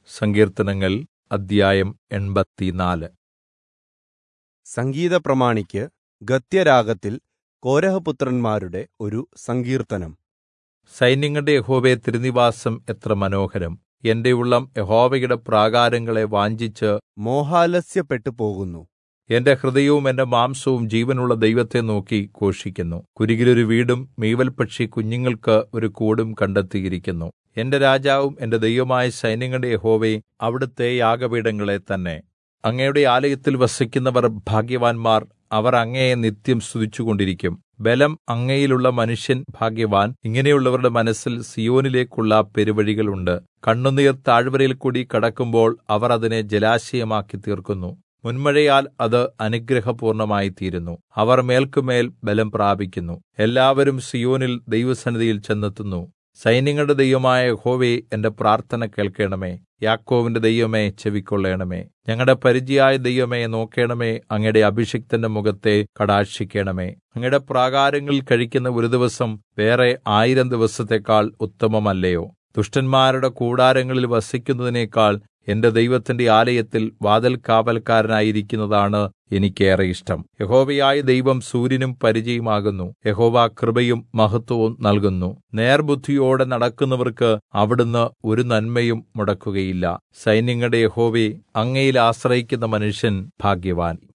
സങ്കീർത്തനങ്ങൾ അദ്ധ്യായം എൺപത്തിനാല് സംഗീത പ്രമാണിക്ക് ഗദ്യരാഗത്തിൽ കോരഹപുത്രന്മാരുടെ ഒരു സങ്കീർത്തനം സൈന്യങ്ങളുടെ യഹോവേ തിരുനിവാസം എത്ര മനോഹരം എന്റെ ഉള്ളം യഹോവയുടെ പ്രാകാരങ്ങളെ വാഞ്ചിച്ച് മോഹാലസ്യപ്പെട്ടു പോകുന്നു എന്റെ ഹൃദയവും എന്റെ മാംസവും ജീവനുള്ള ദൈവത്തെ നോക്കി ഘോഷിക്കുന്നു കുരികിലൊരു വീടും മീവൽപക്ഷി കുഞ്ഞുങ്ങൾക്ക് ഒരു കൂടും കണ്ടെത്തിയിരിക്കുന്നു എന്റെ രാജാവും എന്റെ ദൈവമായ സൈന്യങ്ങളുടെ യഹോവേ അവിടുത്തെ യാഗപീഠങ്ങളെ തന്നെ അങ്ങയുടെ ആലയത്തിൽ വസിക്കുന്നവർ ഭാഗ്യവാന്മാർ അവർ അങ്ങയെ നിത്യം സ്തുതിച്ചുകൊണ്ടിരിക്കും ബലം അങ്ങയിലുള്ള മനുഷ്യൻ ഭാഗ്യവാൻ ഇങ്ങനെയുള്ളവരുടെ മനസ്സിൽ സിയോനിലേക്കുള്ള പെരുവഴികളുണ്ട് കണ്ണുനീർ താഴ്വരയിൽ കൂടി കടക്കുമ്പോൾ അവർ അതിനെ ജലാശയമാക്കി തീർക്കുന്നു മുൻമഴയാൽ അത് അനുഗ്രഹപൂർണമായി തീരുന്നു അവർ മേൽക്കുമേൽ ബലം പ്രാപിക്കുന്നു എല്ലാവരും സിയോനിൽ ദൈവസന്നിധിയിൽ ചെന്നെത്തുന്നു സൈന്യങ്ങളുടെ ദൈവമായ യഹോവേ എന്റെ പ്രാർത്ഥന കേൾക്കണമേ യാക്കോവിന്റെ ദൈവമേ ചെവിക്കൊള്ളണമേ ഞങ്ങളുടെ പരിചയായ ദൈവമേ നോക്കേണമേ അങ്ങയുടെ അഭിഷിക്തന്റെ മുഖത്തെ കടാക്ഷിക്കണമേ അങ്ങയുടെ പ്രാകാരങ്ങളിൽ കഴിക്കുന്ന ഒരു ദിവസം വേറെ ആയിരം ദിവസത്തെക്കാൾ ഉത്തമമല്ലയോ ദുഷ്ടന്മാരുടെ കൂടാരങ്ങളിൽ വസിക്കുന്നതിനേക്കാൾ എന്റെ ദൈവത്തിന്റെ ആലയത്തിൽ വാതിൽ കാവൽക്കാരനായിരിക്കുന്നതാണ് എനിക്കേറെ ഇഷ്ടം യഹോവയായ ദൈവം സൂര്യനും പരിചയമാകുന്നു യഹോവ കൃപയും മഹത്വവും നൽകുന്നു നേർബുദ്ധിയോടെ നടക്കുന്നവർക്ക് അവിടുന്ന് ഒരു നന്മയും മുടക്കുകയില്ല സൈന്യങ്ങളുടെ യഹോവേ അങ്ങയിൽ ആശ്രയിക്കുന്ന മനുഷ്യൻ ഭാഗ്യവാൻ